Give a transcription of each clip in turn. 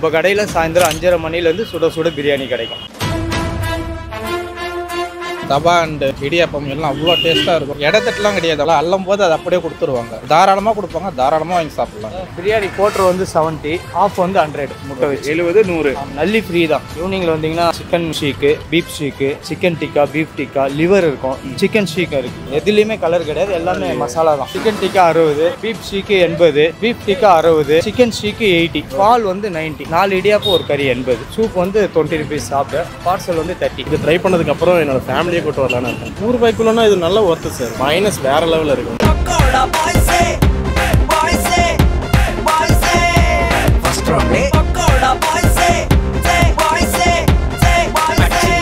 நம்ம கடையில் சாயந்தரம் அஞ்சரை மணிலேருந்து சுட சுட பிரியாணி கிடைக்கும் தவா அண்ட் இடியாப்பம் எல்லாம் அவ்வளோ டேஸ்ட்டாக இருக்கும் இடத்தட்டுலாம் கிடையாது அதெல்லாம் அள்ளும் போது அதை அப்படியே கொடுத்துருவாங்க தாராளமாக கொடுப்பாங்க தாராளமாக வாங்கி சாப்பிடலாம் பிரியாணி கோட்டர் வந்து செவன்ட்டி ஆஃப் வந்து ஹண்ட்ரட் முட்டை வச்சு எழுபது நூறு நல்லி ஃப்ரீ தான் ஈவினிங்கில் வந்தீங்கன்னா chicken seekh beef seekh chicken tikka beef tikka liver இருக்கும் சிக்கன் ஷீக் இருக்கு எதுலேயுமே கலர் கிடையாது எல்லாமே மசாலா தான் சிக்கன் டிக்கா அறுபது பீஃப் ஷீக்கு எண்பது பீஃப் டிக்கா அறுபது சிக்கன் ஷீக்கு எயிட்டி பால் வந்து நைன்ட்டி நாலு இடியாப்பம் ஒரு கறி எண்பது சூப் வந்து டுவெண்ட்டி ருபீஸ் சாப்பிட பார்சல் வந்து தேர்ட்டி இது ட்ரை பண்ணதுக்கு அப்புறம் என்னோட ஃபேமிலியை கூட்டு வரலான்னு இருக்கேன் நூறு ரூபாய்க்குள்ளனா இது நல்ல ஒர்த்து சார் மைனஸ் வேற லெவலில் இருக்கும் Pakoda boys say, boys say, boys say. First round Pakoda boys say, say, boys say, say, boys say.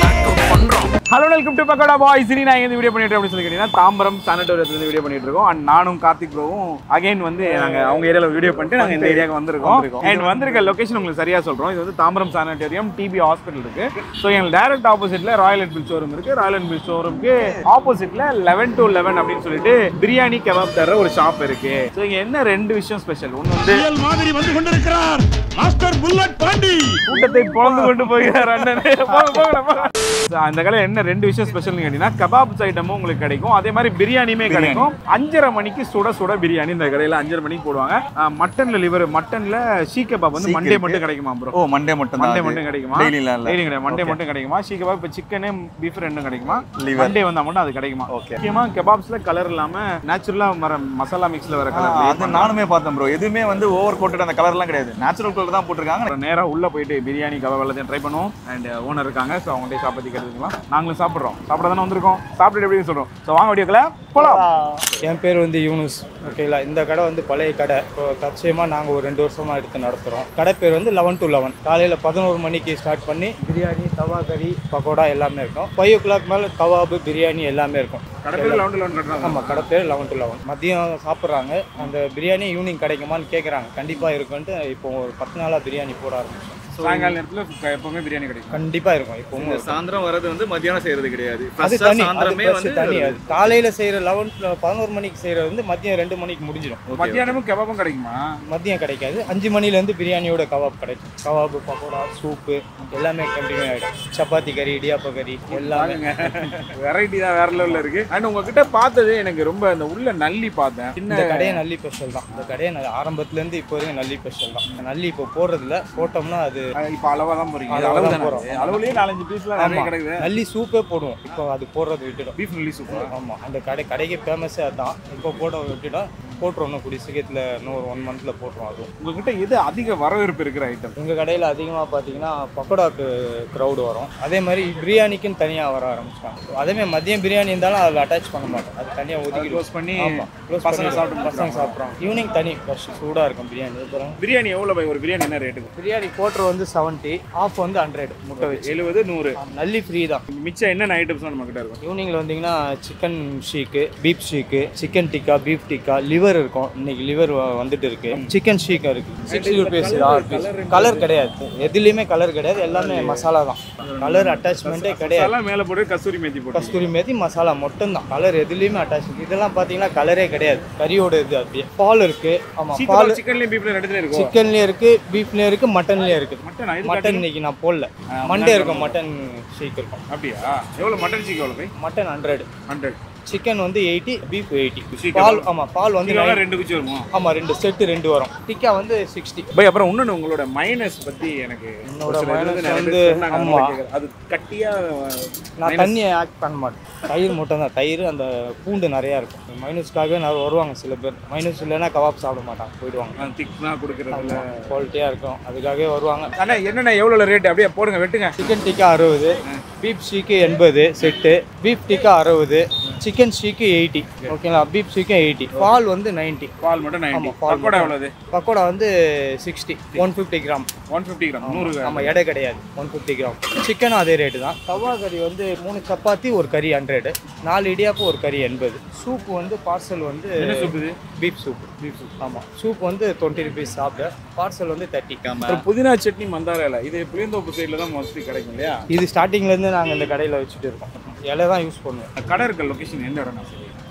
Hello welcome to pakoda boy சரி நான் இந்த வீடியோ பண்ணிட்டு அப்படின்னு சொல்லி கேட்டீங்கன்னா தாம்பரம் சானிட்டோரியத்துல வீடியோ பண்ணிட்டு இருக்கோம் அண்ட் நானும் கார்த்திக் ப்ரோவும் அகைன் வந்து நாங்க அவங்க ஏரியால வீடியோ பண்ணிட்டு நாங்க இந்த ஏரியாக்கு வந்திருக்கோம் அண்ட் வந்திருக்க லொகேஷன் உங்களுக்கு சரியா சொல்றோம் இது வந்து தாம்பரம் சானிட்டோரியம் டிபி ஹாஸ்பிட்டல் இருக்கு ஸோ எங்களுக்கு டைரக்ட் ஆப்போசிட்ல ராயல் என்ஃபீல்ட் ஷோரூம் இருக்கு ராயல் என்ஃபீல்ட் ஷோரூம்க்கு ஆப்போசிட்ல லெவன் டு லெவன் அப்படின்னு சொல்லிட்டு பிரியாணி கபாப் தர ஒரு ஷாப் இருக்கு ஸோ இங்க என்ன ரெண்டு விஷயம் ஸ்பெஷல் ஒன்று வந்து புயல் மாதிரி வந்து கொண்டிருக்கிறார் மாஸ்டர் புல்லட் பாண்டி கூட்டத்தை பொழந்து கொண்டு போகிறார் அண்ணன் போங்க, போங்கடா, போங்க. So, அந்த கடையில் என்ன ரெண்டு விஷயம் ஸ்பெஷல்னு கேட்டீங்கன்னா கபாப்ஸ் ஐட்டமும் உங்களுக்கு கிடைக்கும் அதே மாதிரி பிரியாணியுமே கிடைக்கும் அஞ்சரை மணிக்கு சுட சுட பிரியாணி இந்த கடையில் அஞ்சரை மணிக்கு போடுவாங்க அஹ், மட்டன்ல லிவர் மட்டன்ல ஷீ கபாப் வந்து மண்டே மட்டும் கிடைக்குமா ப்ரோ ஓ மண்டே மட்டும் மண்டே மட்டும் கிடைக்குமா டெய்லிலாம் இல்ல டெய்லி கிடையாது மண்டே மட்டும் கிடைக்குமா ஷீ கபாப் இப்போ சிக்கனு பீஃப் ரெண்டும் கிடைக்குமா Liver. மண்டே வந்தா மட்டும் அது கிடைக்குமா Okay. முக்கியமா கபாப்ஸ்ல கலர் இல்லாம நேச்சுரலா வர மசாலா மிக்ஸ்ல வர ஆ, அது கலர் நானுமே பார்த்தேன் ப்ரோ எதுவுமே வந்து ஓவர் கோட்டட் அந்த கலர்லாம் கிடையாது நேச்சுரல் கலர் தான் போட்டிருக்காங்க நேரா உள்ள போயிட்டு பிரியாணி கபாப் எல்லாத்தையும் ட்ரை பண்ணுவோம் அண்ட் ஓனர் இருக்காங்க ஸோ அவங்கள்ட்ட ஷாப் பற்றி கேட்டுக்கலாம் நாங்களும் சாப்பிட்றோம் சாப்பிட தானே வந்திருக்கோம் சாப்பிட்டு எப்படின்னு சொல்றோம் ஸோ வாங்க வீடியோக்கில் போலாம் என் பேர் வந்து யூனுஸ் ஓகேங்களா இந்த கடை வந்து பழைய கடை இப்போ தற்சயமாக நாங்கள் ஒரு ரெண்டு வருஷமாக எடுத்து நடத்துகிறோம் கடை பேர் வந்து லெவன் டு லெவன் காலையில் பதினோரு மணிக்கு ஸ்டார்ட் பண்ணி பிரியாணி தவா கறி பக்கோடா எல்லாமே இருக்கும் ஃபைவ் ஓ கிளாக் மேலே கவாபு பிரியாணி எல்லாமே இருக்கும் கடைப்பேர் லவுண்ட் லவுண்ட் கட்டுறாங்க ஆமாம் கடை பேர் லெவன் டு லெவன் மதியம் சாப்பிட்றாங்க அந்த பிரியாணி ஈவினிங் கிடைக்குமான்னு கேட்குறாங்க கண்டிப்பாக இருக்குன்ட்டு இப்போ ஒரு பத்து நாளாக பிரியாணி போட ஆரம்பிச்சோம் சாயங்கால நேரத்தில் எப்பவுமே பிரியாணி கிடைக்கும் கண்டிப்பாக இருக்கும் இப்போ சாயந்தரம் வர்றது வந்து மத்தியானம் செய்யறது கிடையாது அது தனி அது first தனி அது காலையில் செய்கிற லெவன் பதினோரு மணிக்கு செய்கிறது வந்து மதியம் ரெண்டு மணிக்கு முடிஞ்சிடும் மத்தியானமும் கபாபும் கிடைக்குமா மதியம் கிடைக்காது அஞ்சு மணிலேருந்து பிரியாணியோட கபாப் கிடைக்கும் கபாபு பக்கோடா சூப்பு எல்லாமே கண்டினியூ ஆகிடும் சப்பாத்தி கறி இடியாப்ப கறி எல்லாமே வெரைட்டி தான் வேற லெவலில் இருக்கு அண்ட் உங்ககிட்ட பார்த்தது எனக்கு ரொம்ப அந்த உள்ள நல்லி பார்த்தேன் இந்த சின்ன கடையை நல்லி ஸ்பெஷல் தான் இந்த கடையை நல்ல- ஆரம்பத்துலேருந்து இப்போ வரைக்கும் நல்லி ஸ்பெஷல் தான் இந்த நல்லி இப்போ போடுறதில்ல போட்டோம்னா அது இப்போ அளவாக தான் போறீங்க அளவா அளவு தான் தானே போறோம். அது? அளவுலயே நாலஞ்சு பீஸ்லாம் நிறைய ஆமா. கிடைக்குது நல்லி சூப்பே போடுவோம் இப்போ அது போடுறது விட்டுடும் பீஃப் நல்லி சூப்பர் ஆமாம் அந்த கடை கடைக்கு ஃபேமஸே அதுதான் இப்போ போட விட்டுடும் போட்டுரும் இன்னும் கூடிய சீக்கிரத்தில் இன்னும் ஒரு ஒன் மந்த்தில் போட்டுரும் அதுவும் உங்ககிட்ட எது அதிக வரவேற்பு இருக்கிற ஐட்டம் எங்கள் கடையில் அதிகமாக பார்த்தீங்கன்னா பக்கோடாக்கு க்ரௌடு வரும் அதே மாதிரி பிரியாணிக்குன்னு தனியாக வர ஆரம்பிச்சிட்டாங்க அதேமாதிரி மதியம் பிரியாணி இருந்தாலும் அதில் அட்டாச் பண்ண மாட்டோம் அது தனியாக ஒதுக்கி க்ளோஸ் பண்ணி ஆமாம் க்ளோஸ் பசங்க பண்ணி சாப்பிட்டு பசங்க சாப்பிட்றோம் ஈவினிங் தனி ஃப்ரெஷ் சூடாக இருக்கும் பிரியாணி அப்புறம் பிரியாணி எவ்வளோ பை ஒரு பிரியாணி என்ன ரேட்டுக்கு பிரியாணி கோட்டர் வந்து செவன்ட்டி ஆஃப் வந்து ஹண்ட்ரட் முட்டை வச்சு எழுபது நூறு நல்லி ஃப்ரீ தான் மிச்சம் என்னென்ன ஐட்டம்ஸ்லாம் நம்ம கிட்ட இருக்கும் ஈவினிங்கில் வந்தீங்கன்னா chicken seekh beef seekh chicken tikka beef tikka liver இருக்கும் இன்னைக்கு லிவர் வந்துட்டு இருக்கு சிக்கன் ஷீக் இருக்கு சிக்ஸ்டி ருபீஸ் ஆறு பீஸ் கலர் கிடையாது எதுலேயுமே கலர் கிடையாது எல்லாமே மசாலா தான் கலர் அட்டாச்மெண்ட்டே கிடையாது எல்லாம் மேலே போட்டு கஸ்தூரி மேத்தி போட்டு கஸ்தூரி மேத்தி மசாலா மட்டும்தான் கலர் எதுலேயுமே அட்டாச் இதெல்லாம் பார்த்தீங்கன்னா கலரே கிடையாது கறியோட இது அப்படியே பால் இருக்கு ஆமாம் பால் பால் சிக்கன்லேயும் பீஃப்ல ரெண்டுல இருக்கும் சிக்கன்லேயும் இருக்கு பீஃப்லேயும் இருக்கு மட்டன்லேயும் இருக்குது மட்டன் இது மட்டன் இன்னைக்கு நான் போடல மண்டே இருக்கும் மட்டன் ஷீக் இருக்கும் அப்படியா எவ்வளோ மட்டன் சிக்கன் எவ்வளோ பை மட்டன் ஹண்ட்ரட் ஹண்ட்ரட் சிக்கன் வந்து eighty beef eighty Chicken ball ஆமாம் பால் வந்து கிலோவில் 90. ரெண்டு குச்சி வருமா ஆமாம் ரெண்டு செட்டு ரெண்டு வரும் டிக்கா வந்து சிக்ஸ்டி பை அப்புறம் இன்னொன்று உங்களோட மைனஸ் பத்தி எனக்கு என்னோட ஒரு சில mayonnaise இது நிறைய வந்து, பேர் சொன்னாங்க, அதனால ஆமா. கேக்குறேன். அது கட்டியா நான் தண்ணியை ஆட் பண்ண மாட்டேன் தயிர் மட்டும் தான் தயிர் அந்த பூண்டு நிறையா இருக்கும் மைனஸ்க்காகவே நான் வருவாங்க சில பேர் மைனஸ் இல்லைன்னா கபாப் சாப்பிட மாட்டாங்க போயிடுவாங்க திக்னா கொடுக்கறதுல குவாலிட்டியாக இருக்கும் அதுக்காகவே வருவாங்க அண்ணா என்னென்ன எவ்வளோ ரேட் அப்படியே போடுங்க வெட்டுங்க சிக்கன் டிக்கா அறுபது பீஃப் ஷீக்கு எண்பது செட்டு பீஃப் டிக்கா அறுபது சிக்கன் ஷீக்கு எயிட்டி ஓகேங்களா பீஃப் ஷீக்கு எயிட்டி பால் வந்து நைன்ட்டி பால் மட்டும் நைன்டி ஆமா, பால் பக்கோடா மட்டும். எவ்வளோது பக்கோடா வந்து sixty one fifty gram one fifty gram நூறு கிராம் ஆமாம் எடை கிடையாது ஒன் ஃபிஃப்டி கிராம் சிக்கனும் அதே ரேட்டு தான் தவா கறி வந்து மூணு சப்பாத்தி ஒரு கறி ஹண்ட்ரடு நாலு இடியாப்பம் ஒரு கறி எண்பது சூப் வந்து பார்சல் வந்து என்ன soup இது? பீஃப் சூப் பீஃப் சூப் ஆமாம் சூப் வந்து டுவெண்ட்டி ருபீஸ் சாப்பிட பார்சல் வந்து தேர்ட்டி அப்புறம் புதினா சட்னி மந்தார இலை இது புளியந்தோப்பு சைடில் தான் மோஸ்ட்லி கிடைக்கும் இல்லையா இது ஸ்டார்டிங்லேருந்து நாங்கள் இந்த கடையில் வச்சுட்டு இருக்கோம் இலை தான் யூஸ் பண்ணுவோம் கடை இருக்க லொகேஷன் எந்த இடம் நான் சொல்லி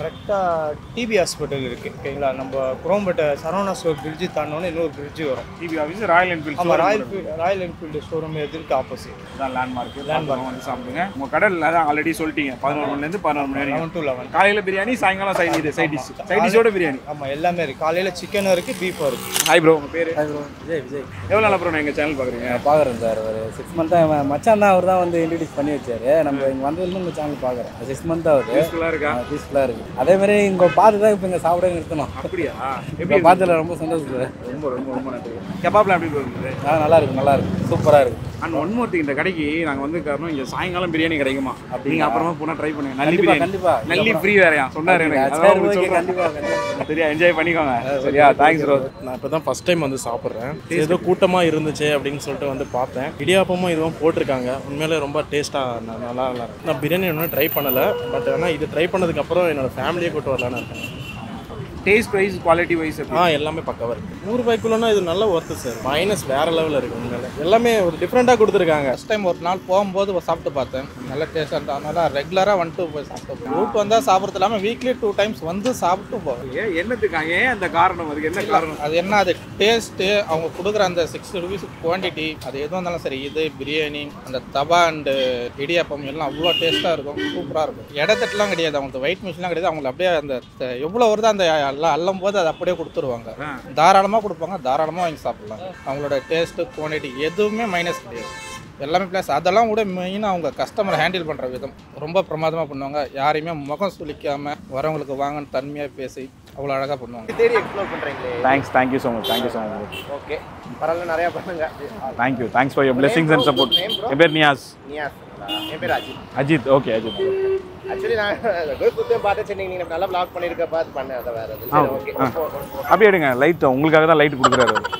கரெக்டாக டிபி ஹாஸ்பிட்டல் இருக்குது ஓகேங்களா நம்ம குரோம்பேட்டை சரவணா ஸ்டோர் பிரிட்ஜு தாண்டோன்னே இன்னொரு பிரிட்ஜு வரும் டிவி ஆஃபீஸ் ராயல் என்ஃபீல்ட் ஆமாம் ராயல் ராயல் என்ஃபீல்டு ஷோரூம் எதிர்க்கு ஆப்போசிட் தான் லேண்ட்மார்க் லேண்ட்மார்க் வந்து சாப்பிடுங்க உங்க கடையில் தான் ஆல்ரெடி சொல்லிட்டீங்க பதினோரு மணிலேருந்து பதினோரு மணி வரைக்கும் லெவன் டு லெவன் காலையில் பிரியாணி சாயங்காலம் சைட் இது சைட் டிஷ் சைட் டிஷ்ஷோட பிரியாணி ஆமாம் எல்லாமே இருக்குது காலையில் சிக்கனும் இருக்குது பீஃபும் இருக்குது ஹாய் ப்ரோ உங்க பேர் விஜய் விஜய் எவ்வளோ நாள் ப்ரோ எங்கள் சேனல் பார்க்குறீங்க பார்க்குறேன் சார் ஒரு சிக்ஸ் மந்த்தாக மச்சான் தான் அவர் தான் வந்து இன்ட்ரடியூஸ் பண்ணி வச்சாரு நம்ம இங்கே வந்ததுலேருந்து உங்கள் சேனல் பார்க்குறேன் சிக்ஸ் மந்த் ஆகுது யூஸ்ஃபுல்லாக இருக்கா பீஸ்ஃபுல்லாக இருக்குது அதே மாதிரி இங்கே பார்த்து தான் இப்போ இங்கே சாப்பிட நிறுத்தணும் அப்படியா இப்போ எப்படி பார்த்ததுல ரொம்ப சந்தோஷம் சார் ரொம்ப ரொம்ப ரொம்ப நன்றி கபாப்லாம் எப்படி bro இருக்குது ஆ நல்லா இருக்கு நல்லா இருக்கு சூப்பராக இருக்கு அண்ட் ஒன் மோர் இந்த கடைக்கு நாங்கள் வந்து காரணம் இங்கே சாயங்காலம் பிரியாணி கிடைக்குமா அப்படிங்க அப்புறமா போனால் ட்ரை பண்ணுங்க நல்லி கண்டிப்பா, பிரியாணி கண்டிப்பா. நல்லி ஃப்ரீ வேறையா சொன்னாரு எனக்கு சரி, அதான் உங்களுக்கு okay, சொல்றேன். கண்டிப்பா, கண்டிப்பா. சரியா என்ஜாய் பண்ணிக்கோங்க சரியா தேங்க்ஸ் ப்ரோ நான் இப்போ தான் ஃபஸ்ட் டைம் வந்து சாப்பிட்றேன் ஏதோ கூட்டமாக இருந்துச்சு அப்படின்னு சொல்லிட்டு வந்து பார்த்தேன் இடியாப்பமும் இதுவும் போட்டிருக்காங்க உண்மையிலே ரொம்ப டேஸ்ட்டாக நல்லா நல்லா இருக்கு நான் பிரியாணி ஒன்றும் ட்ரை பண்ணலை பட் ஆனால் இது ட்ரை பண்ணதுக்கப்புறம் என்னோட ஃபேமிலியே கூட்டு வரலான்னு இருக்கேன் டேஸ்ட் வைஸ் குவாலிட்டி வைஸ் ஆ எல்லாமே பக்கவாக இருக்குது நூறு ரூபாய்க்குள்ளனா இது நல்ல ஒர்த்து சார் மைனஸ் வேறு லெவலில் இருக்குது உண்மையிலே எல்லாமே ஒரு டிஃப்ரெண்ட்டாக கொடுத்துருக்காங்க ஃபஸ்ட் டைம் ஒரு நாள் போகும்போது சாப்பிட்டு பார்த்தேன் நல்ல டேஸ்ட்டாக இருந்தது அதனால ரெகுலராக வந்துட்டு போய் சாப்பிட்டு குரூப் வந்தால் சாப்பிட்றது இல்லாமல் வீக்லி டூ டைம்ஸ் வந்து சாப்பிட்டு போவேன் ஏன் என்னத்துக்காக ஏன் அந்த காரணம் அதுக்கு என்ன காரணம் அது என்ன அது டேஸ்ட்டு அவங்க கொடுக்குற அந்த சிக்ஸ் ருபீஸ் குவான்டிட்டி அது எதுவும் இருந்தாலும் சரி இது பிரியாணி அந்த தவா அண்டு இடியாப்பம் எல்லாம் அவ்வளோ டேஸ்ட்டாக இருக்கும் சூப்பராக இருக்கும் இடத்தட்டுலாம் கிடையாது அவங்களுக்கு வெயிட் மிஷின்லாம் கிடையாது அவங்களுக்கு அப்படியே அந்த த- எவ்வளோ வருதோ அந்த எல்லாம் அள்ளும் போது அதை அப்படியே கொடுத்துருவாங்க தாராளமாக கொடுப்பாங்க தாராளமாக வாங்கி சாப்பிடலாம் அவங்களோட டேஸ்ட்டு குவான்டிட்டி எதுவுமே மைனஸ் கிடையாது எல்லாமே ப்ளஸ் அதெல்லாம் கூட மெயினாக அவங்க கஸ்டமரை ஹேண்டில் பண்ணுற விதம் ரொம்ப பிரமாதமாக பண்ணுவாங்க யாரையுமே முகம் சுளிக்காமல் வரவங்களுக்கு வாங்கன்னு தன்மையாக பேசி அவ்வளோ அழகாக பண்ணுவாங்க தேடி எக்ஸ்ப்ளோர் பண்ணுறீங்களே thanks thank you so much thank you so much okay பரவாயில்ல நிறையா பண்ணுங்க thank you thanks for your blessings and support என் பேர் நியாஸ் நியாஸ் என் பேர் அஜித் அஜித் ஓகே அஜித் ஆக்சுவலி நான் சுத்தம் பார்த்து சரி நீங்கள் நல்லா ப்ளாக் பண்ணியிருக்க பார்த்து பண்ணேன் அதை வேறு ஆ, ஓகே ஆ. அப்படியே எடுங்க லைட் உங்களுக்காக தான் லைட் கொடுக்குறாரு அவரு.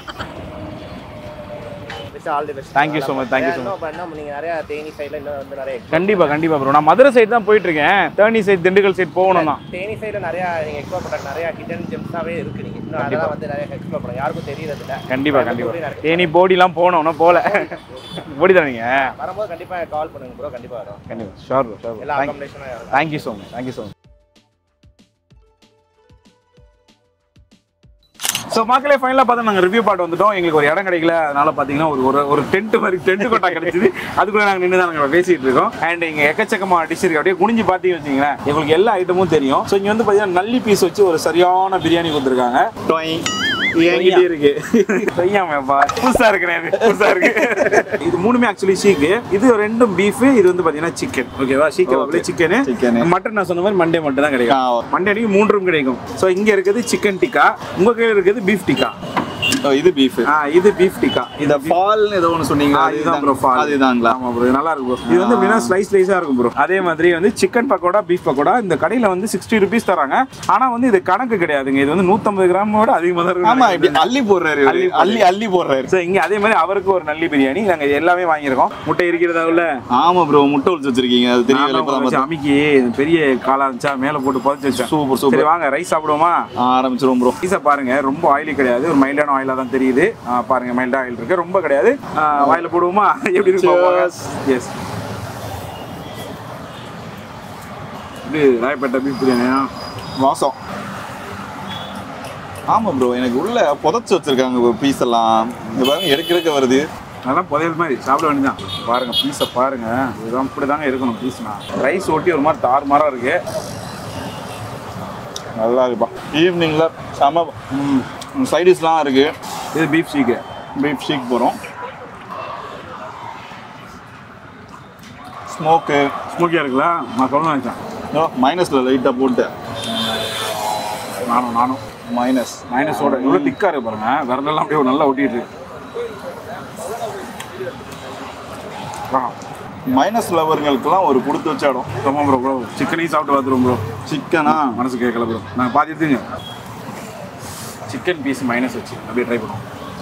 All the best Thank you so much, thank you so much. இன்னும் நீங்கள் நிறையா தேனி சைடில் இன்னும் வந்து நிறைய கண்டிப்பா கண்டிப்பா ப்ரோ நான் மதுரை சைடு தான் போயிட்டு இருக்கேன் தேனி சைடு திண்டுக்கல் சைடு போகணும் தான் தேனி சைடில் நிறையா நீங்கள் எக்ஸ்ப்ளோர் பண்ணுற நிறையா ஹிடன் ஜெம்ஸாகவே இருக்கு நீங்கள் இன்னும் அதெல்லாம் வந்து நிறைய எக்ஸ்ப்ளோர் பண்ணலாம் யாருக்கும் தெரியறது இல்லை கண்டிப்பா கண்டிப்பா தேனி போடிலாம் போகணும் இன்னும் போகல போடி தான் நீங்க வரும்போது கண்டிப்பாக கால் பண்ணுங்க ப்ரோ கண்டிப்பாக வரும் கண்டிப்பா ஷோர் ஷோர் எல்லா அகாமடேஷனும் thank you so much thank you so much so மக்களே ஃபைனலாக பார்த்தா நாங்கள் ரிவ்யூ பாட்டு வந்துட்டோம் எங்களுக்கு ஒரு இடம் கிடைக்கல அதனால பார்த்தீங்கன்னா ஒரு ஒரு ஒரு டென்ட் மாதிரி டென்ட் கொட்டா கிடைச்சிது அதுக்குள்ளே நாங்கள் நின்று தான் நாங்கள் பேசிட்டு இருக்கோம் அண்ட் இங்கே எக்கச்சக்கமாக டிஷ் இருக்கு அப்படியே குனிஞ்சு பார்த்தீங்கன்னு வச்சிங்களேன் எங்களுக்கு எல்லா ஐட்டமும் தெரியும் ஸோ இங்கே வந்து பார்த்தீங்கன்னா நல்லி பீஸ் வச்சு ஒரு சரியான பிரியாணி கொடுத்துருக்காங்க என்கிட்ட இருக்கு செய்யாமப்பா புதுசா இருக்கிறேன் புதுசா இருக்கு இது மூணுமே ஆக்சுவலி ஷீக்கு இது ரெண்டும் பீஃப் இது வந்து பாத்தீங்கன்னா சிக்கன் ஓகேவா ஷீக் அப்படியே சிக்கன் Chicken. மட்டன் நான் சொன்ன மாதிரி மண்டே மட்டும் தான் கிடைக்கும் மண்டே அன்னைக்கு மூன்று room கிடைக்கும் ஸோ இங்க இருக்குது சிக்கன் டிக்கா உங்க கையில இருக்குது பீஃப் டிக்கா இது பீஃப் ஆ இது பீஃப் டிக்கா இந்த ஃபால் ஏதோ ஒன்று சொன்னீங்க ஆ, இதுதான் ப்ரோ ஃபால் அதுதாங்களா ஆமா ப்ரோ நல்லா இருக்கும் bro. இது வந்து எப்படின்னா ஸ்லைஸ் ஸ்லைஸா இருக்கும் ப்ரோ அதே மாதிரி வந்து சிக்கன் பக்கோடா பீஃப் பக்கோடா இந்த கடையில வந்து சிக்ஸ்டி ருபீஸ் தராங்க ஆனா வந்து இது கணக்கு கிடையாதுங்க இது வந்து நூத்தம்பது கிராமோட அதிகமா தான் இருக்கும் ஆமா இப்படி அள்ளி போடுறாரு இவரு. அள்ளி அள்ளி அள்ளி போடுறாரு ஸோ இங்க அதே மாதிரி அவருக்கு ஒரு நல்லி பிரியாணி நாங்க இது எல்லாமே வாங்கியிருக்கோம் முட்டை இருக்கிறதா உள்ள ஆமா ப்ரோ முட்டை ஒழிச்சு வச்சிருக்கீங்க அது தெரியல நான்தான் இப்பதான் வச்சு பார்த்தேன். அமுக்கி பெரிய காலா இருந்துச்சா மேல போட்டு புதைச்சு வச்சேன் சூப்பர் சூப்பர் சரி வாங்க ரைஸ் சாப்பிடுவோமா ஆரம்பிச்சிரும் ப்ரோ பீஸா பாருங்க ரொம்ப ஆயிலி கிடையாது ஒரு மைல்டான ஆயிலா தான் தெரியுது ஆ, பாருங்க மைல்டா ஆயில் இருக்கு ரொம்ப கிடையாது ஆ, வாயில போடுவோமா எப்படி இருக்கு எஸ் இப்படி ராயப்பேட்டை பீஃப் பிரியாணியா வாசம் ஆமா ப்ரோ எனக்கு உள்ள புதைச்சு வச்சிருக்காங்க பீஸ் எல்லாம் இங்க பாருங்க எடுக்க எடுக்க வருது நல்லா புதையல் மாதிரி சாப்பிட வேண்டியதான் பாருங்க பீஸை பாருங்க இதுதான் இப்படி தாங்க இருக்கணும் பீஸ்னா ரைஸ் ஒட்டி ஒரு மாதிரி தார் மாரா இருக்கு நல்லா இருக்குப்பா ஈவினிங்ல செம சைடிஷ்லாம் இருக்கு இது பீஃப் சீக்கு பீஃப் ஷீக் போகிறோம் ஸ்மோக்கு ஸ்மோக்கியா இருக்குல்ல நான் சொல்ல நினைச்சேன் மைனஸில் லைட்டாக போட்டு நானும் நானும் மைனஸ் மைனஸோட இவ்வளோ திக்காக இருக்கு பாருங்க விரலெல்லாம் அப்படியே நல்லா ஒட்டிட்டு இருக்கு. ஆ மைனஸ் லவர்களுக்கெல்லாம் ஒரு கொடுத்து வச்ச இடம் ரொம்ப ப்ரோ ப்ரோ சிக்கனையும் சாப்பிட்டு பார்த்துருவோம் ப்ரோ சிக்கனா மனசு கேட்கல ப்ரோ நாங்கள் பார்த்து எடுத்துங்க சிக்கன் பீஸ் மைனஸ் வச்சு அப்படியே ட்ரை பண்ணுவோம்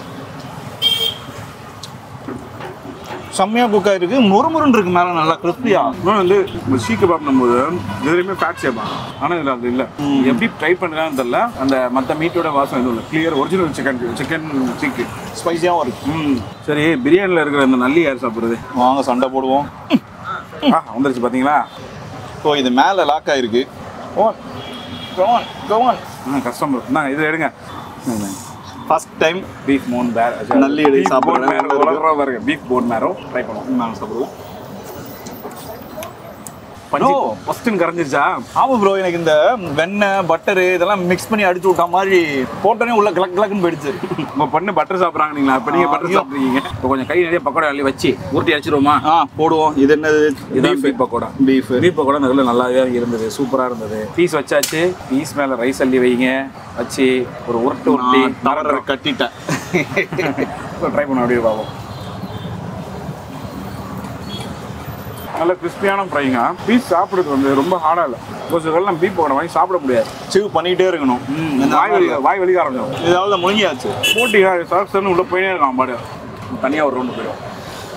செம்மையாக குக் ஆயிருக்கு முறுமுறுன்னு இருக்கு மேலே நல்லா கிறிஸ்பியா இன்னும் வந்து இந்த சீ கபாப் போது எதுலையுமே ஃபேட் சேர்ப்பாங்க ஆனால் இதில் அது இல்லை எப்படி ட்ரை பண்ணுறான்னு தெரியல அந்த மற்ற மீட்டோட வாசம் எதுவும் இல்லை கிளியர் ஒரிஜினல் சிக்கன் சிக்கன் சீக்கு ஸ்பைசியாகவும் இருக்கு ம் சரி பிரியாணியில் இருக்கிற அந்த நல்லி யார் சாப்பிட்றது வாங்க சண்டை போடுவோம் ஆ வந்துருச்சு பார்த்தீங்களா ஸோ இது மேலே லாக் ஆயிருக்கு ஓ கமான் கமான் ஆ கஷ்டம் நான் இது எடுங்க ஃபர்ஸ்ட் டைம் பீஃப் மோன் பேர் நல்லி எடுத்து சாப்பிடுறேன். பாருங்க பீஃப் போன் மேரோ ட்ரை பண்ணுவோம் நாங்கள் சாப்பிடுவோம் பஞ்சு ஃபஸ்ட்டுன்னு கரைஞ்சிருச்சா ஆமா ப்ரோ எனக்கு இந்த வெண்ணெய் பட்டரு இதெல்லாம் மிக்ஸ் பண்ணி அடிச்சு விட்ட மாதிரி போட்டோன்னே உள்ள கிளக் கிளக்குன்னு போயிடுச்சு உங்க பொண்ணு பட்டர் சாப்பிட்றாங்க நீங்களா இப்போ நீங்கள் பட்டர் சாப்பிட்றீங்க இப்போ கொஞ்சம் கை நிறைய பக்கோடா அள்ளி வச்சு ஊட்டி அடிச்சிருவோமா ஆ போடுவோம் இது என்னது இதான் beef pakoda beef beef pakoda நல்ல நல்லாவே இருந்தது சூப்பராக இருந்தது பீஸ் வச்சாச்சு பீஸ் மேலே ரைஸ் அள்ளி வைங்க வச்சு ஒரு உருட்டு உருட்டி டவரை கட்டிட்டேன் ட்ரை பண்ண அப்படியே பார்ப்போம் நல்ல கிறிஸ்பியான ஃப்ரைங்க பீஸ் சாப்பிடுறது வந்து ரொம்ப ஹார்டாக இல்லை ஒரு சிலர்லாம் பீஃப் பக்கோடா வாங்கி சாப்பிட முடியாது சிவ் பண்ணிட்டே இருக்கணும் வாய் வலி வாய் வலிக்க ஆரம்பிச்சிடும் இதாவது முழுங்கியாச்சு போட்டி சாக்ஸ்ன்னு உள்ள போயினே இருக்கான் பாடு தனியாக ஒரு ரவுண்டு போயிடும்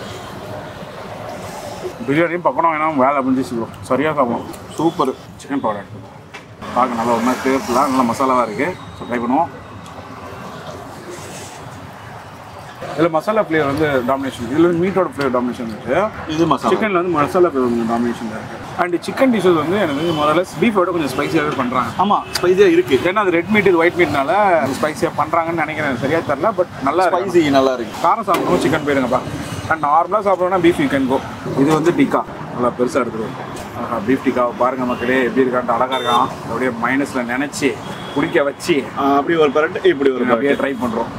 பிரியாணி பக்கோடா வேணாம் வேலை முடிஞ்சிச்சு bro. சரியா சாப்பிடும் சூப்பர் சிக்கன் பவுடர் எடுத்துக்கோ பார்க்க நல்லா ஒரு மாதிரி டேஸ்ட்லாம் நல்லா மசாலாவாக இருக்குது ஸோ ட்ரை பண்ணுவோம் இதில் மசாலா ஃப்ளேவர் வந்து டாமினேஷன் இதில் வந்து மீட்டோட ஃப்ளேவர் டாமினேஷன் இருக்குது இது மசாலா சிக்கனில் வந்து மசாலா ஃப்ளேவர் கொஞ்சம் டாமினேஷன் இருக்குது அண்ட் சிக்கன் டிஷ்ஷஸ் வந்து எனக்கு வந்து முதல்ல பீஃபோட கொஞ்சம் ஸ்பைஸியாகவே பண்ணுறாங்க ஆமா ஸ்பைஸியா இருக்கு ஏன்னா அது ரெட் மீட் இது ஒயிட் மீட்னால ஸ்பைஸியாக பண்ணுறாங்கன்னு நினைக்கிறேன் எனக்கு சரியா தெரில பட் நல்லா இருக்கு. ஸ்பைசி நல்லா இருக்கு காரம் சாப்பிடணும் சிக்கன் போயிடுங்கப்பா அண்ட் நார்மலாக சாப்பிடணும்னா பீஃப் சிக்கன் கோ இது வந்து டிக்கா நல்லா பெருசாக இருக்குது ஆஹா பீஃப் டிக்காவை பாருங்க மக்களே எப்படி இருக்கான்ட்டு அழகாக இருக்கான் அப்படியே மைனஸில் நினச்சி குடிக்க வச்சு ஆ, அப்படி ஒரு பரட்டு இப்படி ஒரு அப்படியே பரட்டு ட்ரை பண்ணுறோம்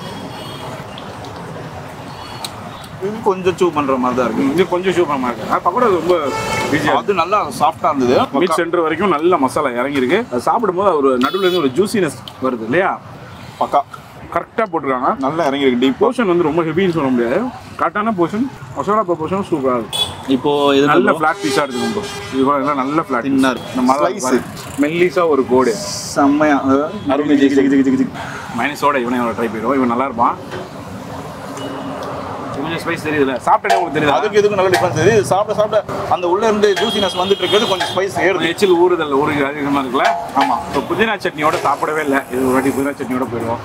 இது கொஞ்சம் சூ பண்ற மாதிரி தான் இருக்கு இது கொஞ்சம் சூப்பரமாக இருக்குது அது பக்கோடா ரொம்ப ஈஸியாக அது நல்லா சாஃப்டா இருந்தது மிட் சென்டர் வரைக்கும் நல்ல மசாலா இறங்கியிருக்கு அது சாப்பிடும்போது ஒரு நடுவில் இருந்து ஒரு ஜூசினஸ் வருது இல்லையா பக்கா கரெக்டாக போட்டிருக்காங்க நல்லா இறங்கிருக்கு டீப் போர்ஷன் வந்து ரொம்ப ஹெவின்னு சொல்ல முடியாது கரெக்டான போர்ஷன் மசாலா போர்ஷன் சூப்பராக இருக்கும் இப்போ இது நல்ல நல்ல ஃபிளாட் பீஸாக இருக்குது ரொம்ப இது கூட எல்லாம் நல்ல ஃபிளாட் Thinner. Slice. மெல்லிஸா ஒரு கோடு செம்மையா அருமை ஜிகி ஜிகி ஜிகி ஜிகி மைனஸோட இவனை இவனை ட்ரை பண்ணிடுவோம் இவன் நல்லா இருப்பான் கொஞ்சம் ஸ்பைஸ் தெரியுதுல சாப்பிட்டே உங்களுக்கு தெரியுது அதுக்கு இதுக்கு நல்ல டிஃபரன்ஸ் இது சாப்பிட சாப்பிட அந்த உள்ள இருந்து ஜூசினஸ் வந்துட்டு இருக்கிறது கொஞ்சம் ஸ்பைஸ் ஏறுது எச்சில் ஊறுதல் ஊறு அதிகமாக இருக்குல்ல ஆமாம் இப்போ புதினா சட்னியோட சாப்பிடவே இல்லை இது ஒரு வாட்டி புதினா சட்னியோட போயிடுவோம்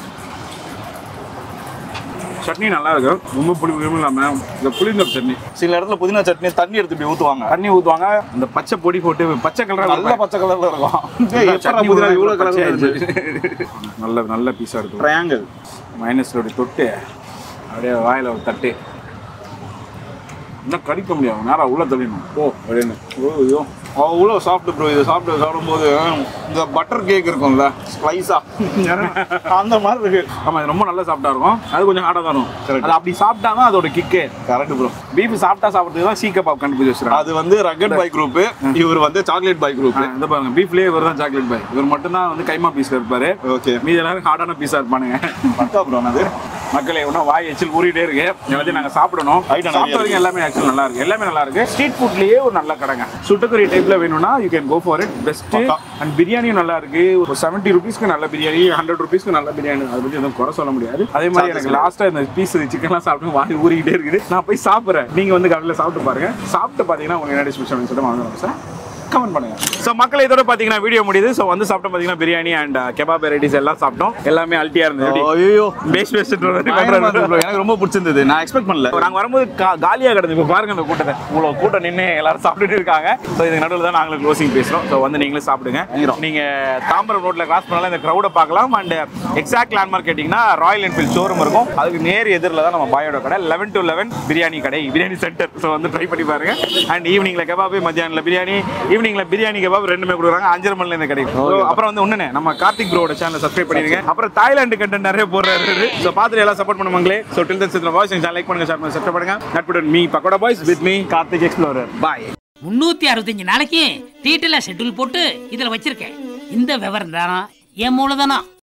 சட்னி நல்லா இருக்கு ரொம்ப புளி புளியும் இல்லாமல் இந்த புளிந்த சட்னி சில இடத்துல புதினா சட்னி தண்ணி எடுத்து இப்படி ஊத்துவாங்க தண்ணி ஊற்றுவாங்க அந்த பச்சை பொடி போட்டு பச்சை கலராக நல்ல பச்சை கலர்ல இருக்கும் நல்லா எப்படா சட்னி புதினா ஊறுனா இவ்வளவு பச்சையா கலர் இருந்துச்சு. நல்ல நல்ல பீஸாக இருக்கும் ட்ரையாங்கிள் மைனஸில் அப்படி தொட்டு அப்படியே வாயில் ஒரு தட்டு இன்னும் கடிக்க முடியாது நேராக உள்ள தள்ளிடணும் ஓ அப்படின்னு ஓ ஐயோ அவ்வளோ சாஃப்ட் ப்ரோ இது சாப்பிட்டு சாப்பிடும்போது இந்த பட்டர் கேக் இருக்கும்ல ஸ்லைஸா அந்த மாதிரி இருக்கு ஆமாம் இது ரொம்ப நல்லா சாப்பிட்டா இருக்கும் அது கொஞ்சம் ஹார்டாக தான் இருக்கும் Correct. அது அப்படி சாப்பிட்டா தான் அதோட கிக்கு கரெக்ட் ப்ரோ பீஃப் சாப்பிட்டா சாப்பிட்றதுக்கு தான் சீ கபாப் கண்டுபிடிச்சு வச்சுருக்காங்க அது வந்து ரகட் பை குரூப் இவர் வந்து சாக்லேட் பை குரூப் இந்த பாருங்க பீஃப்லேயே இவர் தான் சாக்லேட் பாய் இவர் மட்டும் தான் வந்து கைமா பீஸ் இருப்பாரு ஓகே மீதி எல்லாரும் ஹார்டான பீஸாக இருப்பானுங்க பக்கா ப்ரோ அது மக்களே இன்னும் வாய் எச்சில் ஊறிட்டே இருக்கு எல்லாத்தையும் நாங்கள் சாப்பிடணும் Item நிறைய சாப்பிட்ட வரைக்கும் எல்லாமே ஆக்சுவல் நல்லா இருக்கு எல்லாமே நல்லா இருக்கு ஸ்ட்ரீட் ஃபுட்லயே ஒரு நல்ல கடைங்க சுட்டுக்கறி டைப்ல வேணும்னா you can go for it best பக்கா. அண்ட் பிரியாணியும் நல்லா இருக்கு ஒரு செவன்ட்டி ருபீஸ்க்கு நல்ல பிரியாணி ஹண்ட்ரட் ருபீஸ்க்கு நல்ல பிரியாணி அதை பத்தி எதுவும் குறை சொல்ல முடியாது அதே மாதிரி எனக்கு லாஸ்ட்டாக இந்த பீஸ் சிக்கன்லாம் சாப்பிட்டு வாங்கி ஊறிக்கிட்டே இருக்குது நான் போய் சாப்பிட்றேன் நீங்க வந்து கடையில் சாப்பிட்டு பாருங்க சாப்பிட்டு பார்த்தீங்கன்னா உங்களுக்கு என்ன டிஸ்பிஷன் சொல்லிட்டு வாங்கணும் சார் கமெண்ட் பண்ணுங்க ஸோ மக்கள் இதோட பார்த்தீங்கன்னா வீடியோ முடியுது ஸோ வந்து சாப்பிட்டோம் பார்த்தீங்கன்னா பிரியாணி அண்ட் கெபாப் வெரைட்டிஸ் எல்லாம் சாப்பிட்டோம் எல்லாமே அல்ட்டியா இருந்தது ஐயோ பேஸ் பேஸ்ட் எனக்கு ரொம்ப பிடிச்சிருந்தது நான் எக்ஸ்பெக்ட் பண்ணல நாங்க வரும்போது கா- காலியா கிடந்து இப்போ பாருங்க அந்த கூட்டத்தை இவ்வளவு கூட்டம் நின்று எல்லாரும் சாப்பிட்டுட்டு இருக்காங்க ஸோ இதுக்கு நடுவில் தான் நாங்களும் க்ளோசிங் பேசுறோம் ஸோ வந்து நீங்களும் சாப்பிடுங்க நீங்க தாம்பரம் ரோட்ல கிராஸ் பண்ணாலும் இந்த க்ரௌடை பார்க்கலாம் அண்ட் எக்ஸாக்ட் லேண்ட்மார்க் கேட்டிங்கன்னா ராயல் என்ஃபீல்ட் ஷோரூம் இருக்கும் அதுக்கு நேர் எதிரில் தான் நம்ம பாயோட கடை லெவன் டு லெவன் பிரியாணி கடை பிரியாணி சென்டர் ஸோ வந்து ட்ரை பண்ணி பாருங்க அண்ட் ஈவினிங்ல கபாப் மத்தியானில் பிரியாணி ஈவினிங்ல பிரியாணி கபாப் ரெண்டுமே கொடுக்குறாங்க அஞ்சரை மணில இருந்து கிடைக்கும் So, அப்புறம் வந்து ஒண்ணுனே நம்ம கார்த்திக் ப்ரோட சேனல் சப்ஸ்கிரைப் பண்ணிருங்க அப்புறம் தாய்லாந்து கண்டென்ட் நிறைய போடுறாரு ஸோ பார்த்துட்டு எல்லாம் சப்போர்ட் பண்ணுவாங்களே ஸோ டில் தன் சித்திர வாய்ஸ் சேனல் லைக் பண்ணுங்க ஷேர் பண்ணுங்க சப்ஸ்கிரைப் பண்ணுங்க நட்புடன் me pakoda boys with me Karthik explorer bye முன்னூத்தி அறுபத்தஞ்சு நாளைக்கு டீட்டெயிலாக ஷெட்யூல் போட்டு இதில் வச்சிருக்கேன் இந்த விவரம் தானா என் மூலதனம்